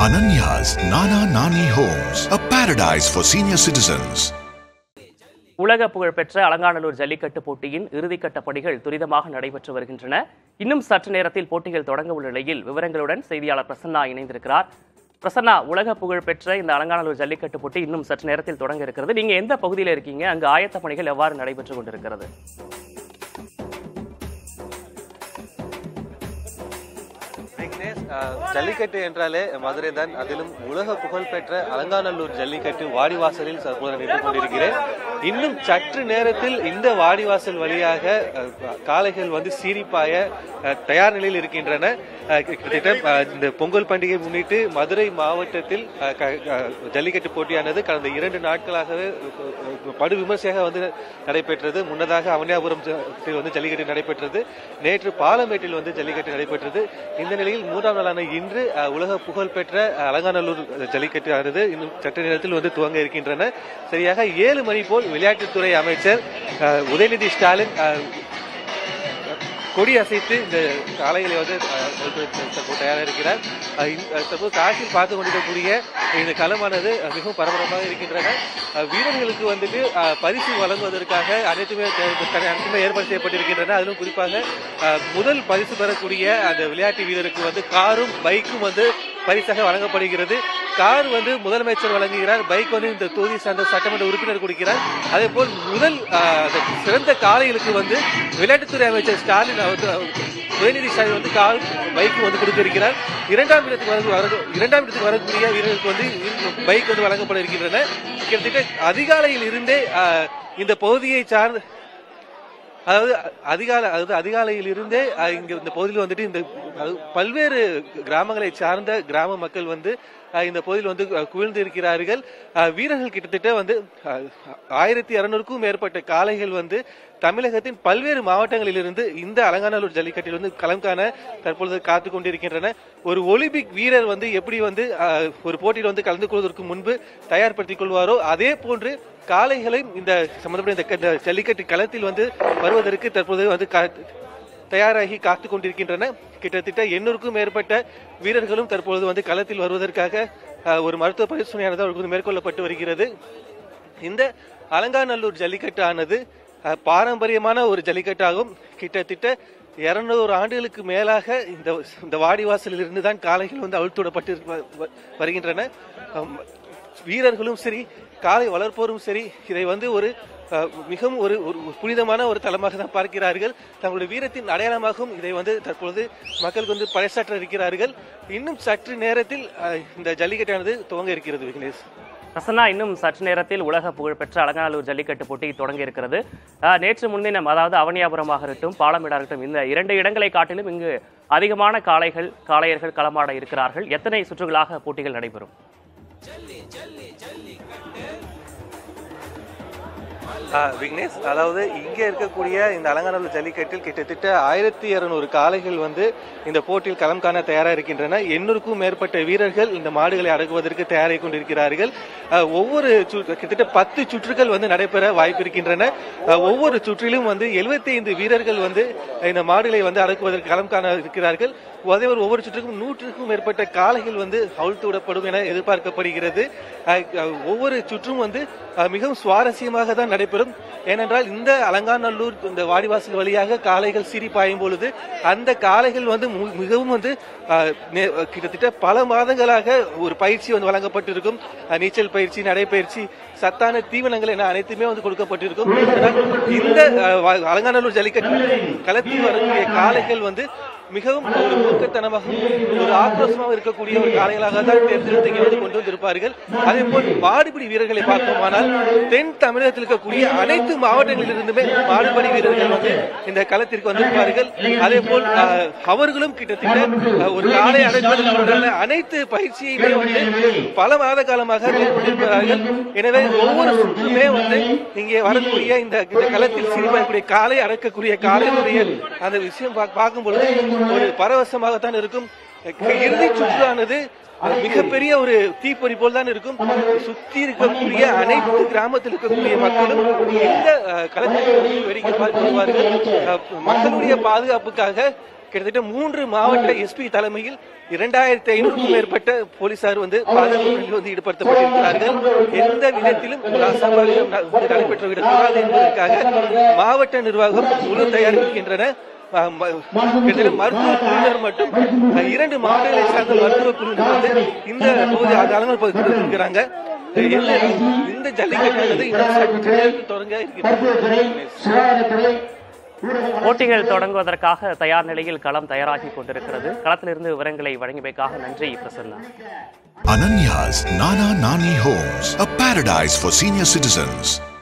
Ananya's Nana Nani Homes, a paradise for senior citizens. உலக புகழ்பெற்ற அலங்காநல்லூர் ஜல்லிக்கட்டு போட்டியின் இறுதிக்கட்ட பணிகள் துரிதமாக நடைபெற்று வருகின்றன இன்னும் சற்று நேரத்தில் போட்டிகள் தொடங்க உள்ள நிலையில் விவரங்களுடன் செய்தியாளர் பிரசன்னா இணைந்திருக்கிறார் பிரசன்னா உலக புகழ்பெற்ற இந்த அலங்காநல்லூர் ஜல்லிக்கட்டு போட்டி இன்னும் சற்று நேரத்தில் தொடங்க இருக்கிறது நீங்க எந்த பகுதியில் இருக்கீங்க அங்கு ஆயத்த பணிகள் எவ்வாறு நடைபெற்று கொண்டிருக்கிறது விக்னேஷ் அஹ், ஜல்லிக்கட்டு என்றாலே மதுரை தான் அதிலும் உலக புகழ்பெற்ற அலங்காநல்லூர் ஜல்லிக்கட்டு வாடிவாசலில் தற்போது நின்று கொண்டிருக்கிறேன் இன்னும் சற்று நேரத்தில் இந்த வாடிவாசல் வழியாக அஹ், காளைகள் வந்து சீரிப்பாய அஹ், தயார் நிலையில் இருக்கின்றன அஹ், கிட்டத்தட்ட அஹ், இந்த பொங்கல் பண்டிகை முன்னிட்டு மதுரை மாவட்டத்தில் அஹ், க- அஹ், ஜல்லிக்கட்டு போட்டியானது கடந்த இரண்டு நாட்களாகவே அஹ், படு விமர்சையாக வந்து நடைபெற்றது முன்னதாக அவனியாபுரம் ஜ- வந்து ஜல்லிக்கட்டு நடைபெற்றது நேற்று பாலமேட்டில் வந்து ஜல்லிக்கட்டு நடைபெற்றது இந்த நிலையில் மூன்றாம் நாளான இன்று அஹ், உலக புகழ்பெற்ற அஹ், அலங்காநல்லூர் ஜல்லிக்கட்டு ஆனது இன்னும் சற்று நேரத்தில் வந்து துவங்க இருக்கின்றன சரியாக ஏழு மணி போல் விளையாட்டுத்துறை அமைச்சர் அஹ், உதயநிதி ஸ்டாலின் அஹ், கொடி அசைத்து இந்த காளைகளை வந்து அஹ், தற்போது தயாராக இருக்கிறார் அஹ், இந்த- அஹ், தற்போது காட்சியில் பார்த்து கொண்டிருக்கக்கூடிய இந்த களமானது அஹ், மிகவும் பரபரப்பாக இருக்கின்றன அஹ், வீரர்களுக்கு வந்துட்டு அஹ், பரிசு வழங்குவதற்காக அனைத்துமே தே- தே- அனைத்துமே ஏற்பாடு செய்யப்பட்டிருக்கின்றன அதிலும் குறிப்பாக அஹ், முதல் பரிசு பெறக்கூடிய அந்த விளையாட்டு வீரருக்கு வந்து காரும் பைக்கும் வந்து பரிசாக வழங்கப்படுகிறது கார் வந்து முதலமைச்சர் வழங்குகிறார் பைக் வந்து இந்த தொகுதி சார்ந்த சட்டமன்ற உறுப்பினர் கொடுக்கிறார் அதே போல் முதல் ஆஹ், அந்த சிறந்த காளைகளுக்கு வந்து விளையாட்டுத்துறை அமைச்சர் ஸ்டாலின் அவர் உதயநிதி ஸ்டாலின் வந்து கார் பைக் வந்து கொடுத்திருக்கிறார் இரண்டாம் இடத்துக்கு வர வர- இரண்டாம் இடத்துக்கு வரக்கூடிய வீரர்களுக்கு வந்து பைக் வந்து வழங்கப்பட இருக்கின்றன கிட்டத்தட்ட அதிகாலையில் இருந்தே ஆஹ், இந்த பகுதியை சார்ந்த அதாவது அதிகாலை அதாவது அதிகாலையில் இருந்தே அஹ், இங்க இந்த பகுதியில் வந்துட்டு இந்த அதாவது பல்வேறு கிராமங்களை சார்ந்த கிராம மக்கள் வந்து அஹ், இந்த பகுதியில் வந்து அஹ், குவிழ்ந்து இருக்கிறார்கள் அஹ், வீரர்கள் கிட்டத்தட்ட வந்து அஹ், ஆயிரத்தி இருநூறுக்கும் மேற்பட்ட காளைகள் வந்து தமிழகத்தின் பல்வேறு மாவட்டங்களிலிருந்து இந்த அலங்காநல்லூர் ஜல்லிக்கட்டில் வந்து களம் காண தற்பொழுது காத்து கொண்டிருக்கின்றன ஒரு ஒலிம்பிக் வீரர் வந்து எப்படி வந்து அஹ், ஒரு போட்டியில் வந்து கலந்து கொள்வதற்கு முன்பு தயார்படுத்திக் கொள்வாரோ அதே போன்று காளைகளையும் இந்த சம்பந்தப்பட்ட இந்த க- இந்த ஜல்லிக்கட்டு களத்தில் வந்து வருவதற்கு தற்போது வந்து கா- தயாராகி காத்து கொண்டிருக்கின்றன கிட்டத்தட்ட எண்ணூறுக்கும் மேற்பட்ட வீரர்களும் தற்பொழுது வந்து களத்தில் வருவதற்காக அஹ், ஒரு மருத்துவ பரிசோதனையானது அவர்களுக்கு வந்து மேற்கொள்ளப்பட்டு வருகிறது இந்த அலங்காநல்லூர் ஜல்லிக்கட்டு ஆனது அஹ், பாரம்பரியமான ஒரு ஜல்லிக்கட்டாகும் கிட்டத்தட்ட இருநூறு ஆண்டுகளுக்கு மேலாக இந்த இந்த வாடிவாசலில் இருந்து தான் காளைகள் வந்து அழுத்துவிடப்பட்டு வ- வ- வருகின்றன அம், வீரர்களும் சரி காளை வளர்ப்போரும் சரி இதை வந்து ஒரு அஹ், மிகவும் ஒரு ஒரு புனிதமான ஒரு தலமாக தான் பார்க்கிறார்கள் தங்களுடைய வீரத்தின் அடையாளமாகவும் இதை வந்து தற்பொழுது மக்களுக்கு வந்து பறைசாற்ற இருக்கிறார்கள் இன்னும் சற்று நேரத்தில் அஹ், இந்த ஜல்லிக்கட்டானது துவங்க இருக்கிறது விக்னேஷ் பிரசன்னா இன்னும் சற்று நேரத்தில் உலக புகழ்பெற்ற அலங்காநல்லூர் ஜல்லிக்கட்டு போட்டி தொடங்க இருக்கிறது அஹ், நேற்று முன்தினம் அதாவது அவனியாபுரமாக இருக்கட்டும் பாலமேடாக இருக்கட்டும் இந்த இரண்டு இடங்களை காட்டிலும் இங்கு அதிகமான காளைகள் காளையர்கள் களமாட இருக்கிறார்கள் எத்தனை சுற்றுகளாக போட்டிகள் நடைபெறும் ஆ, விக்னேஷ் அதாவது இங்க இருக்கக்கூடிய இந்த அலங்காநல்லூர் ஜல்லிக்கட்டில் கிட்டத்தட்ட ஆயிரத்தி இருநூறு காளைகள் வந்து இந்த போட்டியில் களம் காண தயாரா இருக்கின்றன எண்ணூறுக்கும் மேற்பட்ட வீரர்கள் இந்த மாடுகளை அடக்குவதற்கு தயாராகி கொண்டிருக்கிறார்கள் ஆ, ஒவ்வொரு சு- கிட்டத்தட்ட பத்து சுற்றுகள் வந்து நடைபெற வாய்ப்பு இருக்கின்றன ஆ, ஒவ்வொரு சுற்றிலும் வந்து 75 வீரர்கள் வந்து இந்த மாடுகளை வந்து அடக்குவதற்கு களம் காண இருக்கிறார்கள் அதே ஒரு ஒவ்வொரு சுற்றுக்கும் நூற்றுக்கும் மேற்பட்ட காளைகள் வந்து அவிழ்த்து விடப்படும் என எதிர்பார்க்கப்படுகிறது அஹ், அஹ், ஒவ்வொரு சுற்றும் வந்து அஹ், மிகவும் சுவாரஸ்யமாக தான் நடைபெறும் ஏனென்றால் இந்த அலங்காநல்லூர் இந்த வாடிவாசல் வழியாக காளைகள் சீறி பாயும் பொழுது அந்த காளைகள் வந்து மு- மிகவும் வந்து அஹ், நே- கிட்டத்தட்ட பல மாதங்களாக ஒரு பயிற்சி வந்து வழங்கப்பட்டிருக்கும் அஹ், நீச்சல் பயிற்சி நடைப்பயிற்சி சத்தான தீவனங்கள் என அனைத்துமே வந்து கொடுக்கப்பட்டிருக்கும் ஆனால் இந்த அஹ், வ- அலங்காநல்லூர் ஜல்லிக்கட்டு களத்தில் வரக்கூடிய காளைகள் வந்து மிகவும் ஒரு மூர்க்கத்தனமாகவும் ஒரு ஆக்ரோஷமாக இருக்கக்கூடிய ஒரு காளைகளாக தான் தேர்ந்தெடுத்து இங்கே வந்து கொண்டு வந்திருப்பார்கள் அதே போல் மாடுபிடி வீரர்களை பார்த்தோமானால் தென் தமிழகத்தில் இருக்கக்கூடிய அனைத்து மாவட்டங்களிலிருந்துமே மாடுபிடி வீரர்கள் வந்து இந்த களத்திற்கு வந்திருப்பார்கள் அதே போல் அஹ், அவர்களும் கிட்டத்தட்ட அஹ், ஒரு காளை அடைப்பதற்கான அனைத்து பயிற்சியுமே வந்து பல மாத காலமாக மேற்கொண்டிருக்கிறார்கள் எனவே ஒவ்வொரு சுற்றுமே வந்து இங்கே வரக்கூடிய இந்த இந்த களத்தில் சிரிப்பாகக்கூடிய காலை அடக்கக்கூடிய காலையினுடைய அந்த விஷயம் பா- பார்க்கும் பொழுது ஒரு பரவசமாகத்தான் இருக்கும் இறுதி சுற்றானது மிகப்பெரிய ஒரு தீப்பொறி போல் தான் இருக்கும் சுத்தி இருக்கக்கூடிய அனைத்து கிராமத்தில் இருக்கக்கூடிய மக்களும் இந்த அஹ், களத்தில் வந்து வேடிக்கை பார்த்து வருவார்கள் அஹ், மக்களுடைய பாதுகாப்புக்காக கிட்டத்தட்ட மூன்று மாவட்ட எஸ்பி தலைமையில் இரண்டாயிரத்தி ஐநூறுக்கும் மேற்பட்ட போலீசார் வந்து பாதுகாப்பு வந்து ஈடுபடுத்தப்பட்டிருக்கிறார்கள் எந்த விதத்திலும் இந்த அசம்பாவிதம் ந- வந்து நடைபெற்று விடக்கூடாது என்பதற்காக மாவட்ட நிர்வாகம் முழு தயாரிக்கின்றன ம- ம- கிட்டத்தட்ட மருத்துவ குழுவினர் மட்டும் அஹ், இரண்டு மாவட்டங்களை சார்ந்த மருத்துவ குழுவினர் வந்து இந்த தொகுதி அலங்கல் பகுதியில் இருக்கிறாங்க என்ன- இந்த ஜல்லிக்கட்டு இன்னும் சற்று நேரத்தில் தொடங்க இருக்கிறது போட்டிகள் தொடங்குவதற்காக தயார் நிலையில் களம் தயாராகி கொண்டிருக்கிறது களத்திலிருந்து விவரங்களை வழங்கியமைக்காக நன்றி Prasanna Ananya's Nana Nani Homes, a paradise for senior citizens.